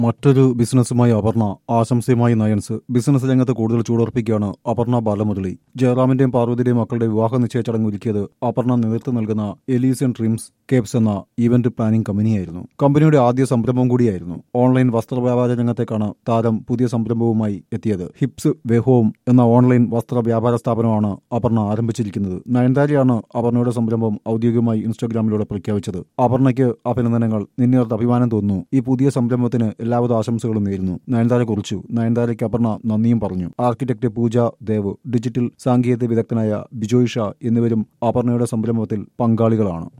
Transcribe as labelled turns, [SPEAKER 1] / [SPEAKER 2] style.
[SPEAKER 1] മറ്റൊരു ബിസിനസ്സുമായി അപർണ ആശംസയുമായി നയൻസ് ബിസിനസ് രംഗത്ത് കൂടുതൽ ചൂടുറപ്പിക്കുകയാണ് അപർണ ബാലമുരളി ജയറാമിന്റെയും പാർവതിയുടെയും മക്കളുടെ വിവാഹ നിശ്ചയ ചടങ്ങ് ഒരുക്കിയത് അപർണ നേതൃത്വം നൽകുന്ന എലീസിയൻ ഡ്രീംസ് കേപ്സ് എന്ന ഇവന്റ് പ്ലാനിംഗ് കമ്പനിയായിരുന്നു കമ്പനിയുടെ ആദ്യ സംരംഭം കൂടിയായിരുന്നു ഓൺലൈൻ വസ്ത്ര വ്യാപാര രംഗത്തേക്കാണ് താരം പുതിയ സംരംഭവുമായി എത്തിയത് ഹിപ്സ് വെഹോം എന്ന ഓൺലൈൻ വസ്ത്ര വ്യാപാര സ്ഥാപനമാണ് അപർണ ആരംഭിച്ചിരിക്കുന്നത് നയൻതാരയാണ് അപർണയുടെ സംരംഭം ഔദ്യോഗികമായി ഇൻസ്റ്റാഗ്രാമിലൂടെ പ്രഖ്യാപിച്ചത് അപർണയ്ക്ക് അഭിനന്ദനങ്ങൾ നിന്നേർത്ത് അഭിമാനം തോന്നുന്നു ഈ പുതിയ സംരംഭത്തിന് എല്ലാവിധ ആശംസകളും നേരുന്നു നയൻതാര കുറിച്ചു നയൻതാരയ്ക്ക് അപർണ നന്ദിയും പറഞ്ഞു ആർക്കിടെക്ട് പൂജ ദേവ് ഡിജിറ്റൽ സാങ്കേതിക വിദഗ്ധനായ ബിജോയ് ഷാ എന്നിവരും അപർണയുടെ സംരംഭത്തിൽ പങ്കാളികളാണ്